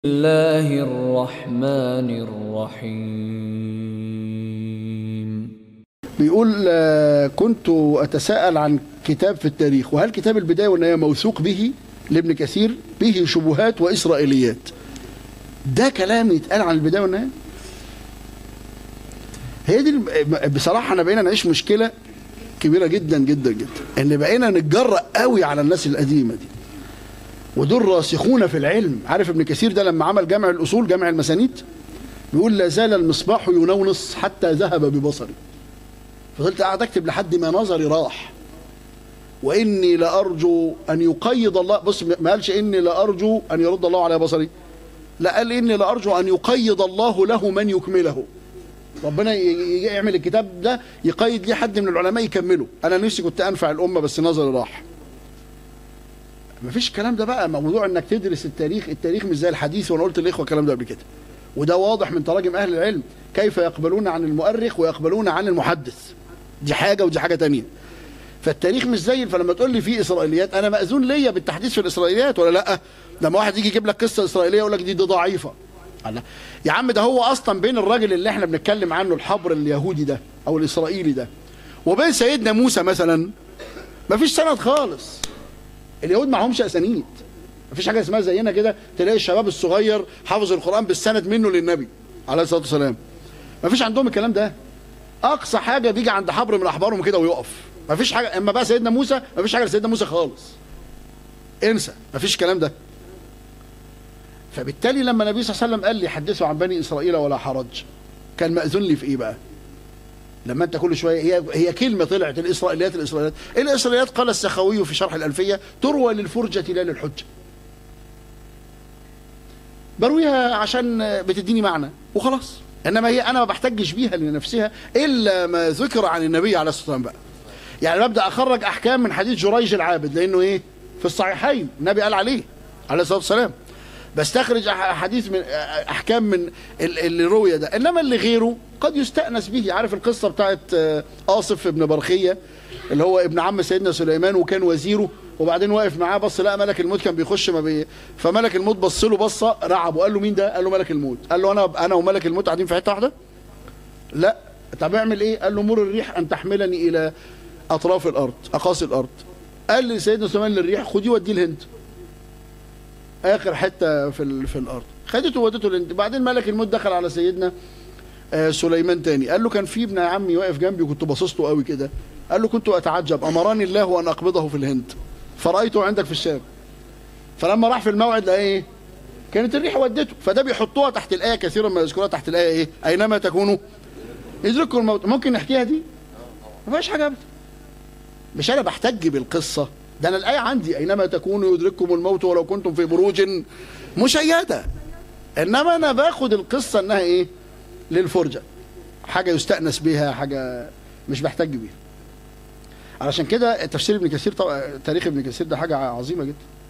الله الرحمن الرحيم بيقول آه، كنت أتساءل عن كتاب في التاريخ وهل كتاب البداية والنهاية موثوق به لابن كثير به شبهات وإسرائيليات ده كلام يتقال عن البداية والنهاية هي دي الب- بصراحة احنا بقينا نعيش مشكلة كبيرة جدا جدا جدا ان بقينا نتجرأ قوي على الناس القديمة دي ودول راسخون في العلم عارف ابن كثير ده لما عمل جامع الأصول جامع المسانيد بيقول لا زال المصباح ينونص حتى ذهب ببصري فضلت قاعد اكتب لحد ما نظري راح واني لارجو ان يقيض الله بص ما قالش اني لارجو ان يرد الله على بصري لا قال اني لارجو ان يقيض الله له من يكمله ربنا ي- ي- يعمل الكتاب ده يقيد ليه حد من العلماء يكمله انا نفسي كنت انفع الامه بس نظري راح مفيش الكلام ده بقى موضوع انك تدرس التاريخ التاريخ مش زي الحديث وانا قلت للاخوه الكلام ده قبل كده وده واضح من تراجم اهل العلم كيف يقبلون عن المؤرخ ويقبلون عن المحدث دي حاجه ودي حاجه تانية فالتاريخ مش زي فلما تقول لي في اسرائيليات انا ماذون ليا بالتحديث في الاسرائيليات ولا لا لما واحد يجي يجيب لك قصه اسرائيليه يقول لك دي دي ضعيفه الله. يا عم ده هو اصلا بين الراجل اللي احنا بنتكلم عنه الحبر اليهودي ده او الاسرائيلي ده وبين سيدنا موسى مثلا مفيش سند خالص اليهود معهمش اسانيد مفيش حاجه اسمها زينا كده تلاقي الشباب الصغير حافظ القران بالسند منه للنبي عليه الصلاه والسلام مفيش عندهم الكلام ده اقصى حاجه بيجي عند حبر من احبارهم كده ويقف مفيش حاجه اما بقى سيدنا موسى مفيش حاجه لسيدنا موسى خالص انسى مفيش الكلام ده فبالتالي لما النبي صلى الله عليه وسلم قال لي حدثوا عن بني اسرائيل ولا حرج كان مأذون لي في ايه بقى لما انت كل شويه هي هي كلمه طلعت الاسرائيليات الاسرائيليات الاسرائيليات قال السخاوي في شرح الالفيه تروى للفرجه لا للحجه برويها عشان بتديني معنى وخلاص انما هي انا ما بحتجش بيها لنفسها الا ما ذكر عن النبي عليه الصلاه والسلام بقى يعني ببدا اخرج احكام من حديث جريج العابد لانه ايه في الصحيحين النبي قال عليه عليه الصلاه والسلام بستخرج أح- حديث من احكام من ال- اللي روي ده انما اللي غيره قد يستانس به عارف القصه بتاعت آه، آصف ابن برخيه اللي هو ابن عم سيدنا سليمان وكان وزيره وبعدين واقف معاه بص لقى ملك الموت كان بيخش ما بي... فملك الموت بص له بصه رعب وقال له مين ده؟ قال له ملك الموت قال له انا انا وملك الموت قاعدين في حته واحده؟ لا طب اعمل ايه؟ قال له مر الريح ان تحملني الى اطراف الارض اقاصي الارض قال لسيدنا سليمان للريح خديه وديه الهند اخر حته في ال... في الارض خدته ودته الهند بعدين ملك الموت دخل على سيدنا آه، سليمان تاني قال له كان في ابن عمي واقف جنبي وكنت باصص له قوي كده قال له كنت اتعجب امرني الله ان اقبضه في الهند فرايته عندك في الشام فلما راح في الموعد لقى ايه كانت الريح ودته فده بيحطوها تحت الايه كثيرا ما يذكرها تحت الايه ايه اينما تكونوا يدرككم الموت ممكن نحكيها دي ما فيهاش حاجه ابدا مش انا بحتج بالقصه ده انا الايه عندي اينما تكونوا يدرككم الموت ولو كنتم في بروج مشيده انما انا باخد القصه انها ايه للفرجه حاجه يستانس بها حاجه مش بحتج بيها علشان كده تفسير ابن كثير طبعا تاريخ ابن كثير ده حاجه عظيمه جدا